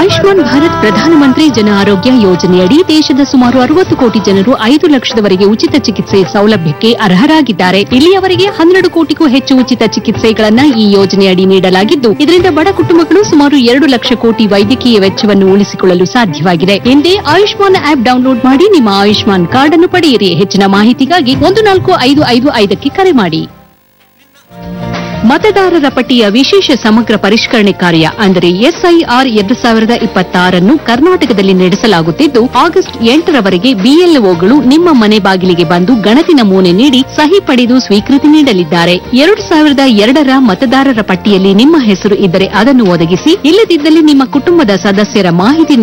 ಆಯುಷ್ಮಾನ್ ಭಾರತ್ ಪ್ರಧಾನಮಂತ್ರಿ ಜನ ಆರೋಗ್ಯ ಯೋಜನೆಯಡಿ ದೇಶದ ಸುಮಾರು ಅರವತ್ತು ಕೋಟಿ ಜನರು ಐದು ಲಕ್ಷದವರೆಗೆ ಉಚಿತ ಚಿಕಿತ್ಸೆ ಸೌಲಭ್ಯಕ್ಕೆ ಅರ್ಹರಾಗಿದ್ದಾರೆ ಇಲ್ಲಿಯವರೆಗೆ ಹನ್ನೆರಡು ಕೋಟಿಗೂ ಹೆಚ್ಚು ಉಚಿತ ಚಿಕಿತ್ಸೆಗಳನ್ನ ಈ ಯೋಜನೆಯಡಿ ನೀಡಲಾಗಿದ್ದು ಇದರಿಂದ ಬಡ ಕುಟುಂಬಗಳು ಸುಮಾರು ಎರಡು ಲಕ್ಷ ಕೋಟಿ ವೈದ್ಯಕೀಯ ವೆಚ್ಚವನ್ನು ಉಳಿಸಿಕೊಳ್ಳಲು ಸಾಧ್ಯವಾಗಿದೆ ಹಿಂದೆ ಆಯುಷ್ಮಾನ್ ಆಪ್ ಡೌನ್ಲೋಡ್ ಮಾಡಿ ನಿಮ್ಮ ಆಯುಷ್ಮಾನ್ ಕಾರ್ಡ್ ಅನ್ನು ಪಡೆಯಿರಿ ಹೆಚ್ಚಿನ ಮಾಹಿತಿಗಾಗಿ ಒಂದು ನಾಲ್ಕು ಐದು ಐದು ಐದಕ್ಕೆ ಕರೆ ಮಾಡಿ ಮತದಾರರ ಪಟ್ಟಿಯ ವಿಶೇಷ ಸಮಗ್ರ ಪರಿಷ್ಕರಣೆ ಕಾರ್ಯ ಅಂದರೆ ಎಸ್ಐಆರ್ ಎರಡು ಸಾವಿರದ ಇಪ್ಪತ್ತಾರನ್ನು ಕರ್ನಾಟಕದಲ್ಲಿ ನಡೆಸಲಾಗುತ್ತಿದ್ದು ಆಗಸ್ಟ್ ಎಂಟರವರೆಗೆ ಬಿಎಲ್ಒಗಳು ನಿಮ್ಮ ಮನೆ ಬಾಗಿಲಿಗೆ ಬಂದು ಗಣತಿ ನಮೂನೆ ನೀಡಿ ಸಹಿ ಪಡೆದು ಸ್ವೀಕೃತಿ ನೀಡಲಿದ್ದಾರೆ ಎರಡು ಸಾವಿರದ ಎರಡರ ಮತದಾರರ ಪಟ್ಟಿಯಲ್ಲಿ ನಿಮ್ಮ ಹೆಸರು ಇದ್ದರೆ ಅದನ್ನು ಒದಗಿಸಿ ಇಲ್ಲದಿದ್ದಲ್ಲಿ ನಿಮ್ಮ ಕುಟುಂಬದ ಸದಸ್ಯರ ಮಾಹಿತಿ